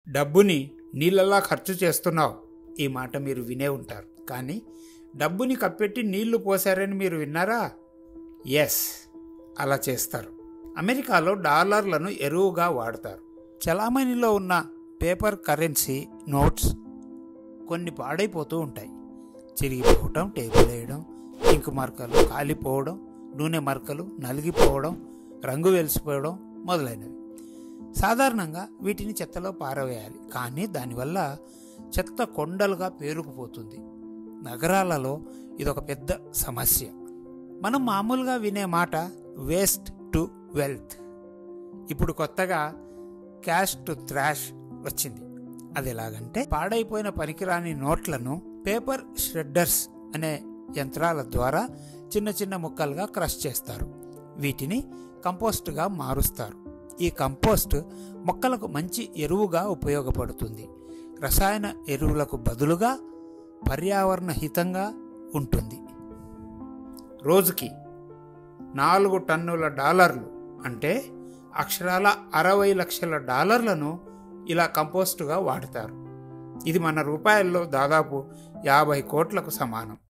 డబ్బుని నీళ్ళలా ఖర్చు చేస్తున్నావు ఈ మాట మీరు వినే ఉంటారు కానీ డబ్బుని కప్పెట్టి నీళ్లు పోసారని మీరు విన్నారా ఎస్ అలా చేస్తారు అమెరికాలో డాలర్లను ఎరువుగా వాడతారు చలామణిలో ఉన్న పేపర్ కరెన్సీ నోట్స్ కొన్ని పాడైపోతూ ఉంటాయి చిరిగిపోవడం టేబుల్ వేయడం ఇంకు మరకలు కాలిపోవడం నూనె మరకలు నలిగిపోవడం రంగు వెలిసిపోవడం మొదలైనవి సాధారణంగా వీటిని చెత్తలో పారవేయాలి కానీ దానివల్ల చెత్త కొండలుగా పేరుకుపోతుంది నగరాలలో ఇదొక పెద్ద సమస్య మనం మామూలుగా వినే మాట వేస్ట్ టు వెల్త్ ఇప్పుడు కొత్తగా క్యాష్ టు థ్రాష్ వచ్చింది అది ఎలాగంటే పాడైపోయిన పనికిరాని నోట్లను పేపర్ షెడ్డర్స్ అనే యంత్రాల ద్వారా చిన్న చిన్న ముక్కలుగా క్రష్ చేస్తారు వీటిని కంపోస్ట్గా మారుస్తారు ఈ కంపోస్ట్ మొక్కలకు మంచి ఎరువుగా ఉపయోగపడుతుంది రసాయన ఎరువులకు బదులుగా పర్యావరణ హితంగా ఉంటుంది రోజుకి నాలుగు టన్నుల డాలర్లు అంటే అక్షరాల అరవై లక్షల డాలర్లను ఇలా కంపోస్టుగా వాడతారు ఇది మన రూపాయల్లో దాదాపు యాభై కోట్లకు సమానం